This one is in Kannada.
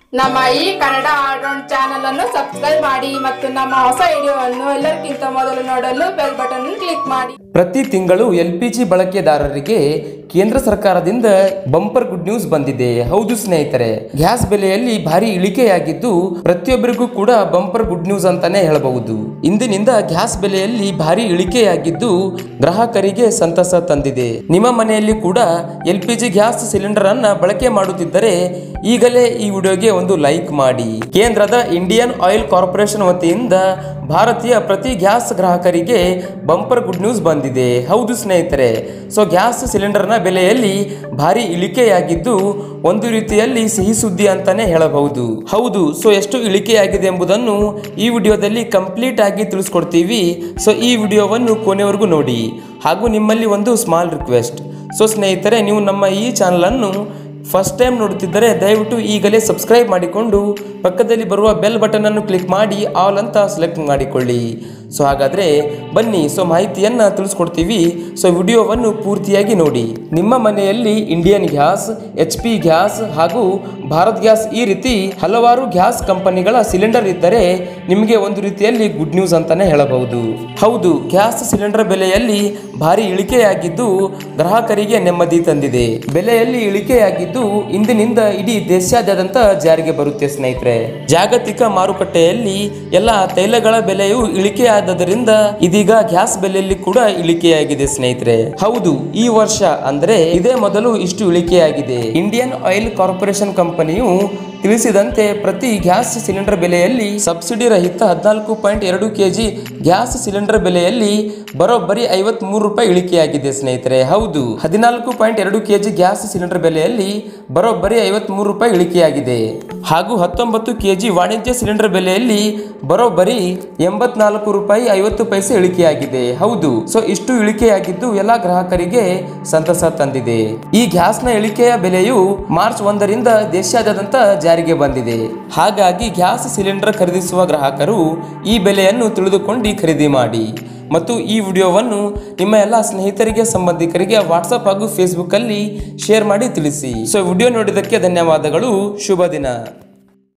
ನಮ್ಮ ಈ ಕನ್ನಡ ಆಲ್ರೌಂಡ್ ಚಾನಲ್ ಅನ್ನು ಸಬ್ಸ್ಕ್ರೈಬ್ ಮಾಡಿ ಮತ್ತು ನಮ್ಮ ಹೊಸ ವಿಡಿಯೋವನ್ನು ಎಲ್ಲರಿಗಿಂತ ಮೊದಲು ನೋಡಲು ಬೆಲ್ ಬಟನ್ ಕ್ಲಿಕ್ ಮಾಡಿ ಪ್ರತಿ ತಿಂಗಳು ಎಲ್ ಪಿ ಜಿ ಬಳಕೆದಾರರಿಗೆ ಕೇಂದ್ರ ಸರ್ಕಾರದಿಂದ ಬಂಪರ್ ಗುಡ್ ನ್ಯೂಸ್ ಬಂದಿದೆ ಹೌದು ಸ್ನೇಹಿತರೆ ಗ್ಯಾಸ್ ಬೆಲೆಯಲ್ಲಿ ಭಾರಿ ಇಳಿಕೆಯಾಗಿದ್ದು ಪ್ರತಿಯೊಬ್ಬರಿಗೂ ಕೂಡ ಬಂಪರ್ ಗುಡ್ ನ್ಯೂಸ್ ಅಂತಾನೆ ಹೇಳಬಹುದು ಇಂದಿನಿಂದ ಗ್ಯಾಸ್ ಬೆಲೆಯಲ್ಲಿ ಭಾರಿ ಇಳಿಕೆಯಾಗಿದ್ದು ಗ್ರಾಹಕರಿಗೆ ಸಂತಸ ತಂದಿದೆ ನಿಮ್ಮ ಮನೆಯಲ್ಲಿ ಕೂಡ L P G gas cylinder ಅನ್ನ ಬಳಕೆ ಮಾಡುತ್ತಿದ್ದರೆ ಈಗಲೇ ಈ ವಿಡಿಯೋಗೆ ಒಂದು ಲೈಕ್ ಮಾಡಿ ಕೇಂದ್ರದ ಇಂಡಿಯನ್ ಆಯಿಲ್ ಕಾರ್ಪೊರೇಷನ್ ವತಿಯಿಂದ ಭಾರತೀಯ ಪ್ರತಿ ಗ್ಯಾಸ್ ಗ್ರಾಹಕರಿಗೆ ಬಂಪರ್ ಗುಡ್ ನ್ಯೂಸ್ ಬಂದಿದೆ ಹೌದು ಸ್ನೇಹಿತರೆ ಸೊ ಗ್ಯಾಸ್ ಸಿಲಿಂಡರ್ನ ಬೆಲೆಯಲ್ಲಿ ಭಾರಿ ಇಳಿಕೆಯಾಗಿದ್ದು ಒಂದು ರೀತಿಯಲ್ಲಿ ಸಿಹಿ ಸುದ್ದಿ ಅಂತಾನೆ ಹೇಳಬಹುದು ಹೌದು ಸೊ ಎಷ್ಟು ಇಳಿಕೆಯಾಗಿದೆ ಎಂಬುದನ್ನು ಈ ವಿಡಿಯೋದಲ್ಲಿ ಕಂಪ್ಲೀಟ್ ಆಗಿ ತಿಳಿಸ್ಕೊಡ್ತೀವಿ ಸೊ ಈ ವಿಡಿಯೋವನ್ನು ಕೊನೆವರೆಗೂ ನೋಡಿ ಹಾಗೂ ನಿಮ್ಮಲ್ಲಿ ಒಂದು ಸ್ಮಾಲ್ ರಿಕ್ವೆಸ್ಟ್ ಸೊ ಸ್ನೇಹಿತರೆ ನೀವು ನಮ್ಮ ಈ ಚಾನಲನ್ನು ಫಸ್ಟ್ ಟೈಮ್ ನೋಡುತ್ತಿದ್ದರೆ ದಯವಿಟ್ಟು ಈಗಲೇ ಸಬ್ಸ್ಕ್ರೈಬ್ ಮಾಡಿಕೊಂಡು ಪಕ್ಕದಲ್ಲಿ ಬರುವ ಬೆಲ್ ಬಟನ್ ಅನ್ನು ಕ್ಲಿಕ್ ಮಾಡಿ ಆಲ್ ಅಂತ ಸೆಲೆಕ್ಟ್ ಮಾಡಿಕೊಳ್ಳಿ ಸೊ ಹಾಗಾದರೆ ಬನ್ನಿ ಸೊ ಮಾಹಿತಿಯನ್ನು ತಿಳಿಸ್ಕೊಡ್ತೀವಿ ಸೊ ವಿಡಿಯೋವನ್ನು ಪೂರ್ತಿಯಾಗಿ ನೋಡಿ ನಿಮ್ಮ ಮನೆಯಲ್ಲಿ Indian gas H P gas ಹಾಗೂ ಭಾರತ್ ಗ್ಯಾಸ್ ಈ ರೀತಿ ಹಲವಾರು ಗ್ಯಾಸ್ ಕಂಪನಿಗಳ ಸಿಲಿಂಡರ್ ಇದ್ದರೆ ನಿಮಗೆ ಒಂದು ರೀತಿಯಲ್ಲಿ ಗುಡ್ ನ್ಯೂಸ್ ಅಂತಾನೆ ಹೇಳಬಹುದು ಹೌದು ಗ್ಯಾಸ್ ಸಿಲಿಂಡರ್ ಬೆಲೆಯಲ್ಲಿ ಭಾರಿ ಇಳಿಕೆಯಾಗಿದ್ದು ಗ್ರಾಹಕರಿಗೆ ನೆಮ್ಮದಿ ತಂದಿದೆ ಬೆಲೆಯಲ್ಲಿ ಇಳಿಕೆಯಾಗಿದ್ದು ಇಂದಿನಿಂದ ಇಡೀ ದೇಶಾದ್ಯಂತ ಜಾರಿಗೆ ಬರುತ್ತೆ ಸ್ನೇಹಿತರೆ ಜಾಗತಿಕ ಮಾರುಕಟ್ಟೆಯಲ್ಲಿ ಎಲ್ಲ ತೈಲಗಳ ಬೆಲೆಯು ಇಳಿಕೆಯಾದ್ದರಿಂದ ಇದೀಗ ಗ್ಯಾಸ್ ಬೆಲೆಯಲ್ಲಿ ಕೂಡ ಇಳಿಕೆಯಾಗಿದೆ ಸ್ನೇಹಿತರೆ ಹೌದು ಈ ವರ್ಷ ಅಂದ್ರೆ ಇದೇ ಮೊದಲು ಇಷ್ಟು ಇಳಿಕೆಯಾಗಿದೆ ಇಂಡಿಯನ್ ಆಯಿಲ್ ಕಾರ್ಪೊರೇಷನ್ ಕಂಪನಿಯು ತಿಳಿಸಿದಂತೆ ಪ್ರತಿ ಗ್ಯಾಸ್ ಸಿಲಿಂಡರ್ ಬೆಲೆಯಲ್ಲಿ ಸಬ್ಸಿಡಿ ರಹಿತ ಹದಿನಾಲ್ಕು ಪಾಯಿಂಟ್ ಎರಡು ಕೆಜಿ ಗ್ಯಾಸ್ ಸಿಲಿಂಡರ್ ಬೆಲೆಯಲ್ಲಿ ಬರೋಬ್ಬರಿ ಐವತ್ ಮೂರು ರೂಪಾಯಿ ಇಳಿಕೆಯಾಗಿದೆ ಸ್ನೇಹಿತರೆ ಹೌದು ಹದಿನಾಲ್ಕು ಪಾಯಿಂಟ್ ಎರಡು ಕೆಜಿ ಗ್ಯಾಸ್ ಸಿಲಿಂಡರ್ ಬೆಲೆಯಲ್ಲಿ ಬರೋಬ್ಬರಿ ಐವತ್ ಮೂರು ರೂಪಾಯಿ ಇಳಿಕೆಯಾಗಿದೆ ಹಾಗೂ ಹತ್ತೊಂಬತ್ತು ಕೆಜಿ ವಾಣಿಜ್ಯ ಸಿಲಿಂಡರ್ ಬೆಲೆಯಲ್ಲಿ ಬರೋಬ್ಬರಿ ಎಂಬತ್ನಾಲ್ಕು ರೂಪಾಯಿ ಐವತ್ತು ಪೈಸೆ ಇಳಿಕೆಯಾಗಿದೆ ಹೌದು ಸೊ ಇಷ್ಟು ಇಳಿಕೆಯಾಗಿದ್ದು ಎಲ್ಲಾ ಗ್ರಾಹಕರಿಗೆ ಸಂತಸ ತಂದಿದೆ ಈ ಗ್ಯಾಸ್ನ ಇಳಿಕೆಯ ಬೆಲೆಯು ಮಾರ್ಚ್ ಒಂದರಿಂದ ದೇಶಾದ್ಯಂತ ಜಾರಿಗೆ ಬಂದಿದೆ ಹಾಗಾಗಿ ಗ್ಯಾಸ್ ಸಿಲಿಂಡರ್ ಖರೀದಿಸುವ ಗ್ರಾಹಕರು ಈ ಬೆಲೆಯನ್ನು ತಿಳಿದುಕೊಂಡು ಖರೀದಿ ಮಾಡಿ ಮತ್ತು ಈ ವಿಡಿಯೋವನ್ನು ನಿಮ್ಮ ಎಲ್ಲ ಸ್ನೇಹಿತರಿಗೆ ಸಂಬಂಧಿಕರಿಗೆ ವಾಟ್ಸಪ್ ಹಾಗೂ ಫೇಸ್ಬುಕ್ ಅಲ್ಲಿ ಶೇರ್ ಮಾಡಿ ತಿಳಿಸಿ ಸೊ ವಿಡಿಯೋ ನೋಡಿದ್ದಕ್ಕೆ ಧನ್ಯವಾದಗಳು ಶುಭ ದಿನ